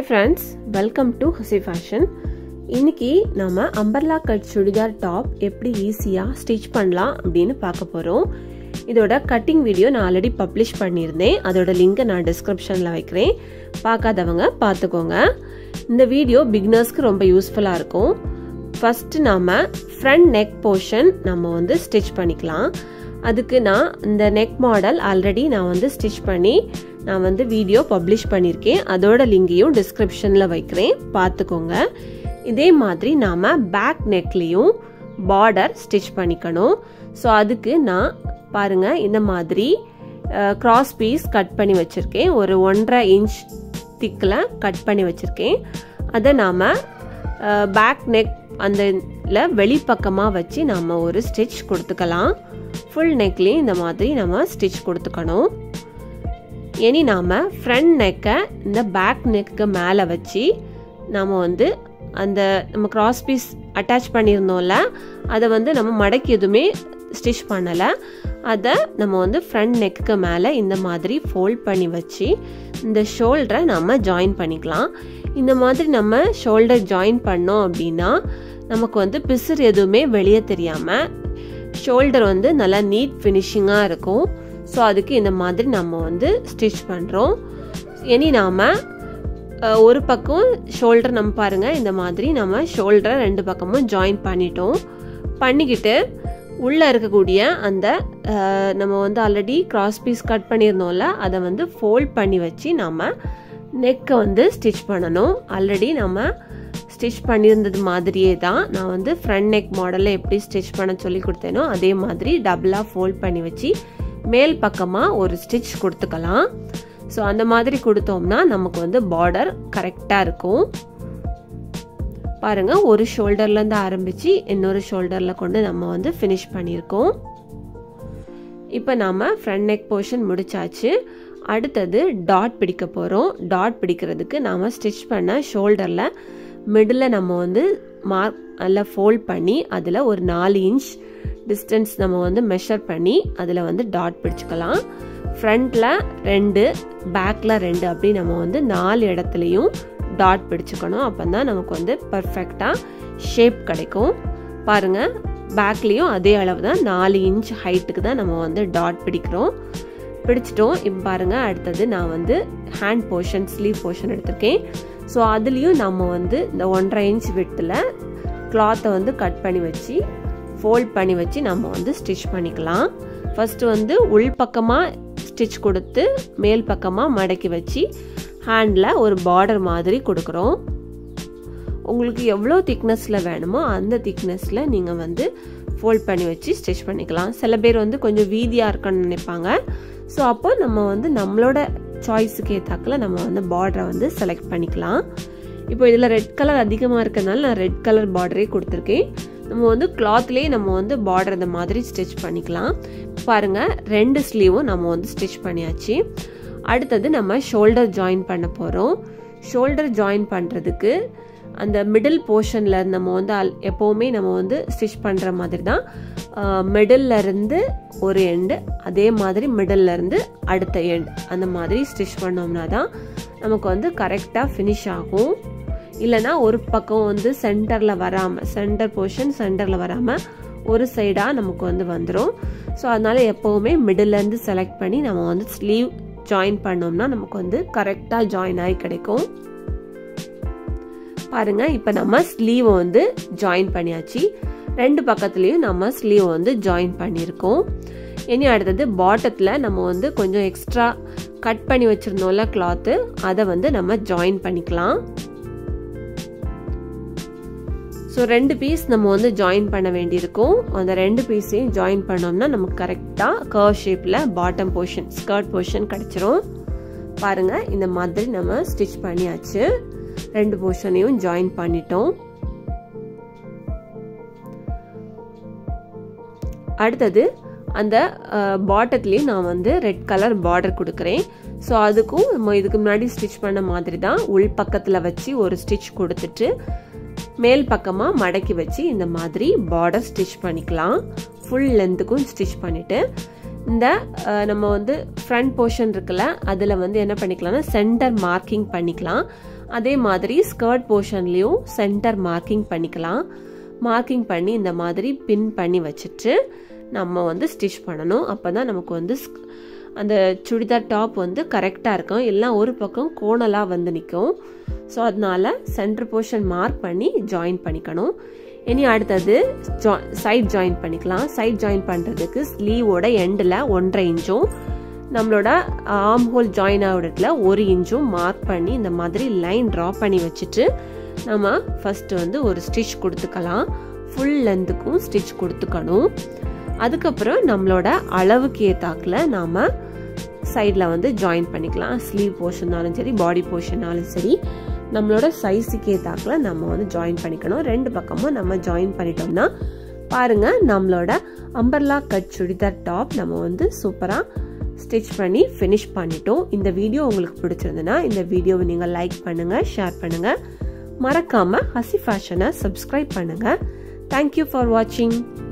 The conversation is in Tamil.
hi friends welcome to Hasi fashion இன்னைக்கு நம்ம அம்பர்லா கட் சுடிதார் டாப் எப்படி ஈஸியாக ஸ்டிச் பண்ணலாம் அப்படின்னு பார்க்க போகிறோம் இதோட கட்டிங் வீடியோ நான் ஆல்ரெடி பப்ளிஷ் பண்ணியிருந்தேன் அதோட லிங்கை நான் டிஸ்கிரிப்ஷனில் வைக்கிறேன் பார்க்காதவங்க பார்த்துக்கோங்க இந்த வீடியோ பிகினர்ஸ்க்கு ரொம்ப யூஸ்ஃபுல்லாக இருக்கும் ஃபஸ்ட்டு நாம் ஃப்ரண்ட் நெக் போர்ஷன் நம்ம வந்து ஸ்டிச் பண்ணிக்கலாம் அதுக்கு நான் இந்த நெக் மாடல் ஆல்ரெடி நான் வந்து ஸ்டிச் பண்ணி நான் வந்து வீடியோ பப்ளிஷ் பண்ணியிருக்கேன் அதோட லிங்கையும் டிஸ்கிரிப்ஷனில் வைக்கிறேன் பார்த்துக்கோங்க இதே மாதிரி நாம் பேக் நெக்லேயும் பார்டர் ஸ்டிச் பண்ணிக்கணும் ஸோ அதுக்கு நான் பாருங்கள் இந்த மாதிரி கிராஸ் பீஸ் கட் பண்ணி வச்சுருக்கேன் ஒரு ஒன்றரை இன்ச் திக்கில் கட் பண்ணி வச்சுருக்கேன் அதை நாம் பேக் நெக் அந்த வெளிப்பக்கமாக வச்சு நம்ம ஒரு ஸ்டிச் கொடுத்துக்கலாம் ஃபுல் நெக்லேயும் இந்த மாதிரி நம்ம ஸ்டிச் கொடுத்துக்கணும் இனி நாம் ஃப்ரண்ட் நெக்கை இந்த பேக் நெக்கு மேலே வச்சு நம்ம வந்து அந்த நம்ம கிராஸ் பீஸ் அட்டாச் பண்ணியிருந்தோம்ல அதை வந்து நம்ம மடக்கி எதுவுமே ஸ்டிச் பண்ணலை அதை நம்ம வந்து ஃப்ரண்ட் நெக்கு மேலே இந்த மாதிரி ஃபோல்ட் பண்ணி வச்சு இந்த ஷோல்டரை நம்ம ஜாயின் பண்ணிக்கலாம் இந்த மாதிரி நம்ம ஷோல்டர் ஜாயின் பண்ணோம் அப்படின்னா நமக்கு வந்து பிசுறு எதுவுமே வெளியே தெரியாமல் ஷோல்டர் வந்து நல்லா நீட் ஃபினிஷிங்காக இருக்கும் ஸோ அதுக்கு இந்த மாதிரி நம்ம வந்து ஸ்டிச் பண்ணுறோம் இனி நாம் ஒரு பக்கம் ஷோல்டர் நம்ம பாருங்கள் இந்த மாதிரி நம்ம ஷோல்டரை ரெண்டு பக்கமும் ஜாயின் பண்ணிட்டோம் பண்ணிக்கிட்டு உள்ளே இருக்கக்கூடிய அந்த நம்ம வந்து ஆல்ரெடி கிராஸ் பீஸ் கட் பண்ணியிருந்தோம்ல அதை வந்து ஃபோல்ட் பண்ணி வச்சு நம்ம நெக்கை வந்து ஸ்டிச் பண்ணணும் ஆல்ரெடி நம்ம ஸ்டிச் பண்ணியிருந்தது மாதிரியே தான் நான் வந்து ஃப்ரண்ட் நெக் மாடலில் எப்படி ஸ்டிச் பண்ண சொல்லி கொடுத்தேனோ அதே மாதிரி டபுளாக ஃபோல்ட் பண்ணி வச்சு மேல் பக்கமாக ஒரு ஸ்டிச் கொடுத்துக்கலாம் ஸோ அந்த மாதிரி கொடுத்தோம்னா நமக்கு வந்து பார்டர் கரெக்டாக இருக்கும் பாருங்கள் ஒரு ஷோல்டர்லேருந்து ஆரம்பித்து இன்னொரு ஷோல்டரில் கொண்டு நம்ம வந்து ஃபினிஷ் பண்ணியிருக்கோம் இப்போ நாம் ஃப்ரண்ட் நெக் போர்ஷன் முடிச்சாச்சு அடுத்தது டாட் பிடிக்க போகிறோம் டாட் பிடிக்கிறதுக்கு நாம் ஸ்டிச் பண்ண ஷோல்டரில் மிடில் நம்ம வந்து மார்க் அதில் ஃபோல்ட் பண்ணி அதில் ஒரு நாலு இன்ச் டிஸ்டன்ஸ் நம்ம வந்து மெஷர் பண்ணி அதில் வந்து டாட் பிடிச்சிக்கலாம் ஃப்ரண்டில் ரெண்டு பேக்கில் ரெண்டு அப்படி நம்ம வந்து நாலு இடத்துலையும் டாட் பிடிச்சிக்கணும் அப்போ தான் நமக்கு வந்து பர்ஃபெக்டாக ஷேப் கிடைக்கும் பாருங்கள் பேக்லேயும் அதே அளவு தான் நாலு இன்ச் ஹைட்டுக்கு தான் நம்ம வந்து டாட் பிடிக்கிறோம் பிடிச்சிட்டோம் இப்போ பாருங்கள் அடுத்தது நான் வந்து ஹேண்ட் போர்ஷன் ஸ்லீவ் போர்ஷன் எடுத்திருக்கேன் ஸோ அதுலேயும் நம்ம வந்து இந்த ஒன்றரை இன்ச் விட்டில் கிளாத்தை வந்து கட் பண்ணி வச்சு ஃபோல்ட் பண்ணி வச்சு நம்ம வந்து ஸ்டிச் பண்ணிக்கலாம் ஃபஸ்ட்டு வந்து உள் பக்கமாக ஸ்டிச் கொடுத்து மேல் பக்கமாக மடக்கி வச்சு ஹேண்டில் ஒரு பார்டர் மாதிரி கொடுக்குறோம் உங்களுக்கு எவ்வளோ திக்னஸில் வேணுமோ அந்த திக்னஸில் நீங்கள் வந்து ஃபோல்ட் பண்ணி வச்சு ஸ்டிச் பண்ணிக்கலாம் சில பேர் வந்து கொஞ்சம் வீதியாக இருக்குன்னு நினைப்பாங்க ஸோ அப்போ நம்ம வந்து நம்மளோட சாய்ஸுக்கு ஏற்றாக்கில் நம்ம வந்து பார்டரை வந்து செலக்ட் பண்ணிக்கலாம் இப்போ இதில் ரெட் கலர் அதிகமாக இருக்கிறதுனால நான் ரெட் கலர் பார்டரே கொடுத்துருக்கேன் நம்ம வந்து கிளாத்லேயே நம்ம வந்து பார்டர் இந்த மாதிரி ஸ்டிச் பண்ணிக்கலாம் பாருங்கள் ரெண்டு ஸ்லீவும் நம்ம வந்து ஸ்டிச் பண்ணியாச்சு அடுத்தது நம்ம ஷோல்டர் ஜாயின் பண்ண போகிறோம் ஷோல்டர் ஜாயின் பண்ணுறதுக்கு அந்த மிடில் போர்ஷனில் நம்ம வந்து அல் எப்போவுமே நம்ம வந்து ஸ்டிச் பண்ணுற மாதிரி தான் மிடில் இருந்து ஒரு எண்டு அதே மாதிரி மிடில் இருந்து அடுத்த எண்ட் அந்த மாதிரி ஸ்டிச் பண்ணோம்னா தான் நமக்கு வந்து கரெக்டாக ஃபினிஷ் ஆகும் இல்லைனா ஒரு பக்கம் வந்து சென்டரில் வராமல் சென்டர் போர்ஷன் சென்டரில் வராமல் ஒரு சைடாக நமக்கு வந்து வந்துடும் ஸோ அதனால் எப்போவுமே மிடில்லேருந்து செலக்ட் பண்ணி நம்ம வந்து ஸ்லீவ் ஜாயின் பண்ணோம்னா நமக்கு வந்து கரெக்டாக ஜாயின் ஆகி கிடைக்கும் பாருங்க இப்போ நம்ம ஸ்லீவை வந்து ஜாயின் பண்ணியாச்சு ரெண்டு பக்கத்துலேயும் நம்ம ஸ்லீவ் வந்து ஜாயின் பண்ணியிருக்கோம் இனி அடுத்தது பாட்டத்தில் நம்ம வந்து கொஞ்சம் எக்ஸ்ட்ரா கட் பண்ணி வச்சுருந்தோம்ல கிளாத்து அதை வந்து நம்ம ஜாயின் பண்ணிக்கலாம் ஸோ ரெண்டு பீஸ் நம்ம வந்து ஜாயின் பண்ண வேண்டியிருக்கும் அந்த ரெண்டு பீஸையும் ஜாயின் பண்ணோம்னா நமக்கு கரெக்டாக கர்வ் ஷேப்பில் பாட்டம் போர்ஷன் ஸ்கர்ட் போர்ஷன் கிடச்சிரும் பாருங்கள் இந்த மாதிரி நம்ம ஸ்டிச் பண்ணியாச்சு ரெண்டு போர்ஷனையும் ஜாயின் பண்ணிட்டோம் அடுத்தது அந்த பாட்டத்துலேயும் நான் வந்து ரெட் கலர் பார்டர் கொடுக்குறேன் ஸோ அதுக்கும் நம்ம இதுக்கு முன்னாடி ஸ்டிச் பண்ண மாதிரி தான் உள் பக்கத்தில் வச்சு ஒரு ஸ்டிச் கொடுத்துட்டு மேல் பக்கமாக மடக்கி வச்சு இந்த மாதிரி பார்டர் ஸ்டிச் பண்ணிக்கலாம் ஃபுல் லென்த்துக்கும் ஸ்டிச் பண்ணிவிட்டு இந்த அஹ், நம்ம வந்து ஃப்ரண்ட் போர்ஷன் இருக்குல்ல அதில் வந்து என்ன பண்ணிக்கலாம்னா சென்டர் மார்க்கிங் பண்ணிக்கலாம் அதே மாதிரி ஸ்கர்ட் போர்ஷன்லேயும் சென்டர் மார்க்கிங் பண்ணிக்கலாம் மார்க்கிங் பண்ணி இந்த மாதிரி பின் பண்ணி வச்சுட்டு நம்ம வந்து ஸ்டிச் பண்ணணும் அப்போ தான் நமக்கு வந்து அந்த சுடிதார் டாப் வந்து கரெக்டாக இருக்கும் எல்லாம் ஒரு பக்கம் கோணலாக வந்து நிற்கும் ஸோ அதனால சென்டர் போர்ஷன் மார்க் பண்ணி ஜாயின் பண்ணிக்கணும் இனி அடுத்தது சைட் ஜாயின் பண்ணிக்கலாம் சைட் ஜாயின் பண்ணுறதுக்கு ஸ்லீவோட எண்டில் ஒன்றரை இன்ச்சும் நம்மளோட ஆம் ஹோல் ஜாயின் ஆகிடத்துல ஒரு இன்ச்சும் மார்க் பண்ணி இந்த மாதிரி லைன் ட்ரா பண்ணி வச்சுட்டு நம்ம ஃபஸ்ட்டு வந்து ஒரு ஸ்டிச் கொடுத்துக்கலாம் ஃபுல் லென்த்துக்கும் ஸ்டிச் கொடுத்துக்கணும் அதுக்கப்புறம் நம்மளோட அளவுக்கு ஏத்தாக்கில் நாம் சைடில் வந்து ஜாயின் பண்ணிக்கலாம் ஸ்லீவ் போர்ஷன்னாலும் சரி பாடி போர்ஷன்னாலும் சரி நம்மளோட சைஸுக்கு ஏத்தாக்கில் நம்ம வந்து ஜாயின் பண்ணிக்கணும் ரெண்டு பக்கமும் நம்ம ஜாயின் பண்ணிட்டோம்னா பாருங்க நம்மளோட அம்பர்லா கட் சுடிதார் டாப் நம்ம வந்து சூப்பராக ஸ்டிச் பண்ணி ஃபினிஷ் பண்ணிட்டோம் இந்த வீடியோ உங்களுக்கு பிடிச்சிருந்ததுன்னா இந்த வீடியோவை நீங்கள் லைக் பண்ணுங்கள் ஷேர் பண்ணுங்கள் மறக்காமல் ஹசி ஃபேஷனை சப்ஸ்கிரைப் பண்ணுங்கள் தேங்க்யூ ஃபார் வாட்சிங்